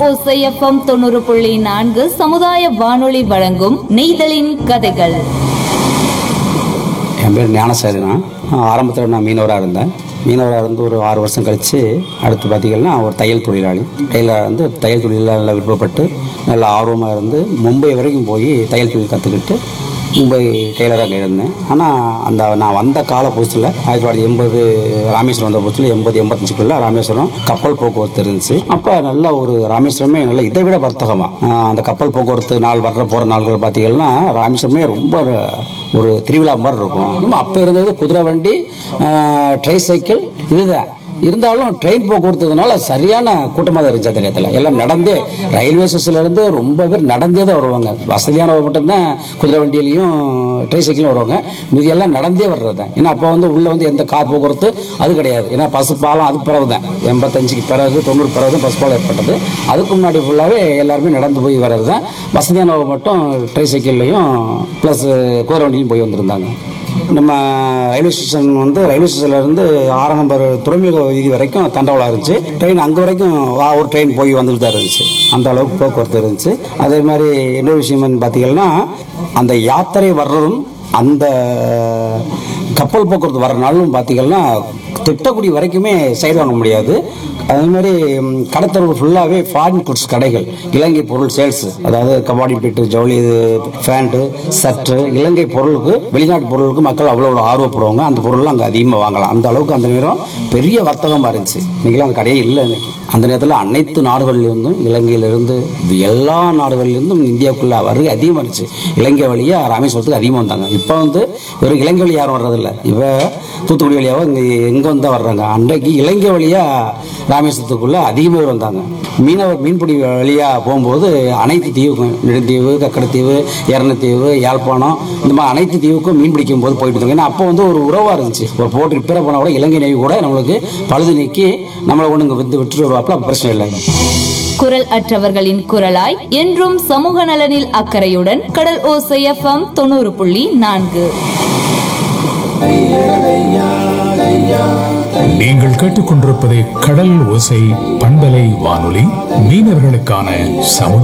ஓசை எஃப்எம் தொண்ணூறு புள்ளி நான்கு சமுதாய வானொலி வழங்கும் நெய்தலின் கதைகள் என் பேர் ஞானசாரினா ஆரம்பத்தில் நான் மீனவராக இருந்தேன் மீனவராக இருந்து ஒரு ஆறு வருஷம் கழித்து அடுத்து பார்த்திங்கன்னா ஒரு தையல் தொழிலாளி தையலாக வந்து தையல் தொழிலில் நல்லா விருப்பப்பட்டு நல்லா ஆர்வமாக இருந்து மும்பை வரைக்கும் போய் தையல் தொழில் கற்றுக்கிட்டு மும்பை டெய்லராக இருந்தேன் ஆனால் அந்த நான் வந்த கால புதுசில் ஆயிரத்தி தொள்ளாயிரத்தி எண்பது ராமேஸ்வரம் வந்த புதுசில் எண்பது எண்பத்தஞ்சுக்குள்ள ராமேஸ்வரம் கப்பல் போக்குவரத்து இருந்துச்சு அப்போ நல்ல ஒரு ராமேஸ்வரமே நல்ல இதை விட வர்த்தகமாக அந்த கப்பல் போக்குவரத்து நாள் வர்ற போகிற நாள்கள் பார்த்தீங்கன்னா ராமேஸ்வரமே ரொம்ப ஒரு திருவிழா மாதிரி இருக்கும் இன்னும் அப்போ இருந்தது குதிரை வண்டி ட்ரை சைக்கிள் இதுதான் இருந்தாலும் ட்ரெயின் போக்குவரத்துனால சரியான கூட்டமாக தான் இருந்துச்சு அந்த நேரத்தில் எல்லாம் நடந்தே ரயில்வே ஸ்டேஷன்ல இருந்து ரொம்ப பேர் நடந்தே தான் வருவாங்க வசதியானவங்க மட்டும்தான் குதிரை வண்டியிலையும் ட்ரை சைக்கிளும் வருவாங்க மீதி எல்லாம் நடந்தே வர்றது தான் ஏன்னா அப்போ வந்து உள்ள வந்து எந்த கார் போக்குவரத்து அது கிடையாது ஏன்னா பசு பாலம் அதுக்கு பிறகு தான் எண்பத்தஞ்சுக்கு பிறகு தொண்ணூறு பிறகு தான் பசு பாலம் ஏற்பட்டது அதுக்கு முன்னாடி ஃபுல்லாகவே எல்லாருமே நடந்து போய் வர்றது தான் வசதியானவங்க மட்டும் ட்ரை சைக்கிள்லையும் ப்ளஸ் குதிரை வண்டியிலும் போய் வந்திருந்தாங்க நம்ம ரயில்வே ஸ்டேஷன் வந்து ரயில்வே ஸ்டேஷன்ல இருந்து ஆறாம் நம்பர் துறைமுக வீதி வரைக்கும் தண்டவாளம் இருந்துச்சு ட்ரெயின் அங்கே வரைக்கும் வா ஒரு ட்ரெயின் போய் வந்துட்டு தான் இருந்துச்சு அந்த அளவுக்கு போக்குவரத்து இருந்துச்சு அதே மாதிரி இன்னொரு விஷயம் பார்த்தீங்கன்னா அந்த யாத்திரை வர்றதும் அந்த கப்பல் போக்குவரத்து வர நாளும் பார்த்தீங்கன்னா திட்டக்குடி வரைக்குமே சைடு வாங்க முடியாது அதே மாதிரி ம், கடத்தரவு ஃபுல்லாகவே ஃபாரின் குட்ஸ் கடைகள் இலங்கை பொருள் சேல்ஸ் அதாவது கபாடி பிட்டு ஜவுளி ஃபேண்ட்டு சர்ட்டு இலங்கை பொருளுக்கு வெளிநாட்டு பொருளுக்கு மக்கள் அவ்வளோ அவ்வளோ ஆர்வப்படுவாங்க அந்த பொருள்லாம் அங்கே அதிகமாக வாங்கலாம் அந்த அளவுக்கு அந்த நேரம் பெரிய வர்த்தகமாக இருந்துச்சு இன்னைக்கெல்லாம் அந்த கடையே இல்லை இன்னைக்கு அந்த நேரத்தில் அனைத்து நாடுகளிலிருந்தும் இலங்கையிலிருந்து எல்லா நாடுகளிலிருந்தும் இந்தியாவுக்குள்ள வருகை அதிகமாக இருந்துச்சு இலங்கை வழியாக ராமேஸ்வரத்துக்கு அதிகமாக வந்தாங்க இப்போ வந்து வெறும் இலங்கை வழி யாரும் வர்றதில்ல இப்போ தூத்துக்குடி வழியாக இங்கே எங்கே வந்தால் வர்றாங்க அன்றைக்கு இலங்கை வழியாக ராமேஸ்வரத்துக்குள்ள அதிக பேர் வந்தாங்க மீனவர் மீன்பிடி வழியாக போகும்போது அனைத்து தீவுக்கும் நெடுந்தீவு கக்கடத்தீவு எரணத்தீவு யாழ்ப்பாணம் இந்த மாதிரி அனைத்து தீவுக்கும் மீன் பிடிக்கும் போது போயிட்டு இருந்தோம் ஏன்னா அப்போ வந்து ஒரு உறவாக இருந்துச்சு ஒரு போட்டு ரிப்பேர் போனால் கூட இலங்கை நேவி கூட நம்மளுக்கு பழுது நீக்கி நம்மளை கொண்டு இங்கே வந்து விட்டுட்டு வருவாப்பில் அப்போ பிரச்சனை இல்லை குரல் அற்றவர்களின் குரலாய் என்றும் சமூக நலனில் அக்கறையுடன் கடல் ஓசை எஃப்எம் தொண்ணூறு புள்ளி நான்கு நீங்கள் கேட்டுக்கொண்டிருப்பது கடல் ஓசை பண்பலை வானொலி மீனவர்களுக்கான சமுதாய